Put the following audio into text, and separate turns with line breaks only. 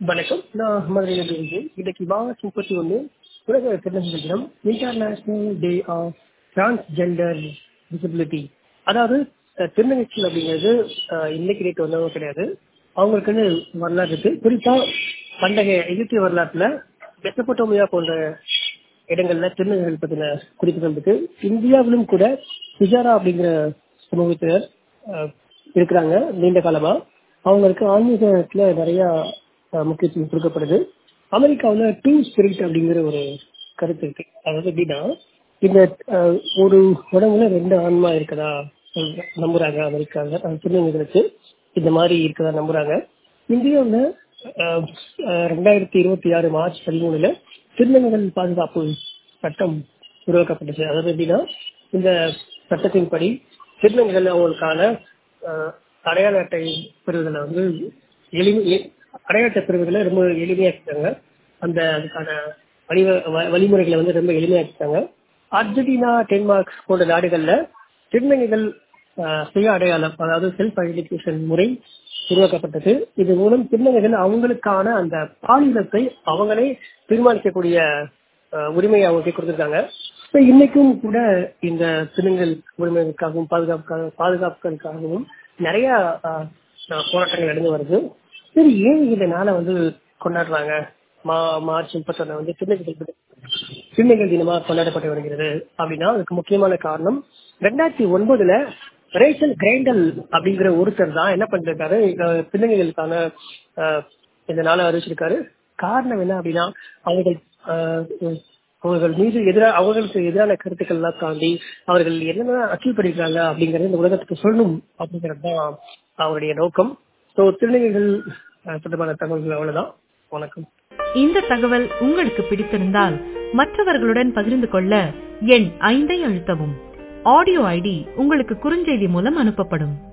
வணக்கம் நான் மதுரையில் இருந்து இன்னைக்கு மார்ச் முப்பத்தி ஒன்று உலக திருநங்கை தினம் international day of transgender disability அதாவது அஹ், திருநங்கைகள் அப்படிங்கிறது அஹ், இன்னைக்கு ரேட் வந்தவங்க கிடையாது அவங்களுக்குன்னு வரலாறு இருக்கு குறிப்பா பண்டைய எகிப்திய வரலாற்றுல மெசபோட்டோமியா போன்ற இடங்கள்ல திருநங்கைகள் பத்தின குறிப்புகள் இருக்கு இந்தியாவிலும் கூட சிஜாரா அப்படிங்கிற சமூகத்தினர் அஹ், இருக்கிறாங்க நீண்ட காலமா அவங்களுக்கு ஆன்மீகத்துல நிறைய அஹ், முக்கியத்துவம் கொடுக்கப்படுது அமெரிக்காவுல டூ ஸ்பிரிட் அப்படிங்கிற ஒரு கருத்து இருக்கு அதாவது எப்படின்னா இந்த அஹ், ஒரு உடம்புல ரெண்டு ஆன்மா இருக்கதா சொல்ற- நம்புறாங்க அமெரிக்கால அஹ், திருநங்கைகளுக்கு இந்த மாதிரி இருக்கதா நம்புறாங்க இந்தியாவுல அஹ், அஹ், ரெண்டாயிரத்தி இருபத்தி ஆறு மார்ச் பதிமூணுல திருநங்கைகள் பாதுகாப்பு சட்டம் உருவாக்கப்பட்டுச்சு அதாவது எப்படின்னா இந்த சட்டத்தின்படி திருநங்கைகள் அவங்களுக்கான அஹ், அடையாள அட்டை பெறுவதில் வந்து எளிமை எ- அடையாள அட்டை பெறுவதில் ரொம்ப எளிமையாக்கிட்டாங்க அந்த அதுக்கான வழிவ வ- வழிமுறைகளை வந்து ரொம்ப எளிமையாக்கிட்டாங்க அர்ஜென்டினா டென்மார்க் போன்ற நாடுகள்ல திருநங்கைகள் அஹ், சுய அடையாளம் அதாவது செல்ஃப் ஐடென்டிஃபிகேஷன் முறை உருவாக்கப்பட்டது இது மூலம் திருநங்கைகள் அவங்களுக்கான அந்த பாலினத்தை அவங்களே தீர்மானிக்கக்கூடிய அஹ், உரிமையை அவங்களுக்கு கொடுத்திருக்காங்க இப்ப இன்னைக்கும் கூட இந்த திருநங்கல் உரிமைகளுக்காகவும் பாதுகாப்புக்காக பாதுகாப்புகளுக்காகவும் நிறைய அஹ், அஹ், போராட்டங்கள் நடந்து வருது சரி ஏன் இந்த நாளை வந்து கொண்டாடுறாங்க மா மார்ச் முப்பத்தொன்னு வந்து திருநங்கைகள் தினம் திருநங்கைகள் தினமா கொண்டாடப்பட்டு வருகிறது அப்படின்னா அதுக்கு முக்கியமான காரணம் ரெண்டாயிரத்தி ஒன்பதுல ரேச்சல் கிரைண்டல் அப்படிங்கிற ஒருத்தர் தான் என்ன பண்ணிருக்காரு அஹ், திருநங்கைகளுக்கான அஹ், இந்த நாளை அறிவிச்சிருக்காரு காரணம் என்ன அப்படின்னா அவர்கள் அஹ், அவர்கள் மீது எதிராக அவர்களுக்கு எதிரான கருத்துக்கள் எல்லாம் தாண்டி அவர்கள் என்னென்ன அச்சீவ் பண்ணிருக்காங்க அப்படிங்கறது இந்த உலகத்துக்கு சொல்லணும் அப்படிங்கிறது தான் அவருடைய நோக்கம் ஸோ திருநங்கைகள் அஹ், தொடர்பான தகவல்கள் அவ்வளவுதான் வணக்கம்
இந்த தகவல் உங்களுக்கு பிடித்திருந்தால் மற்றவர்களுடன் பகிர்ந்து கொள்ள எண் ஐந்தை அழுத்தவும் ஆடியோ ஐடி உங்களுக்கு குறுஞ்செய்தி மூலம் அனுப்பப்படும்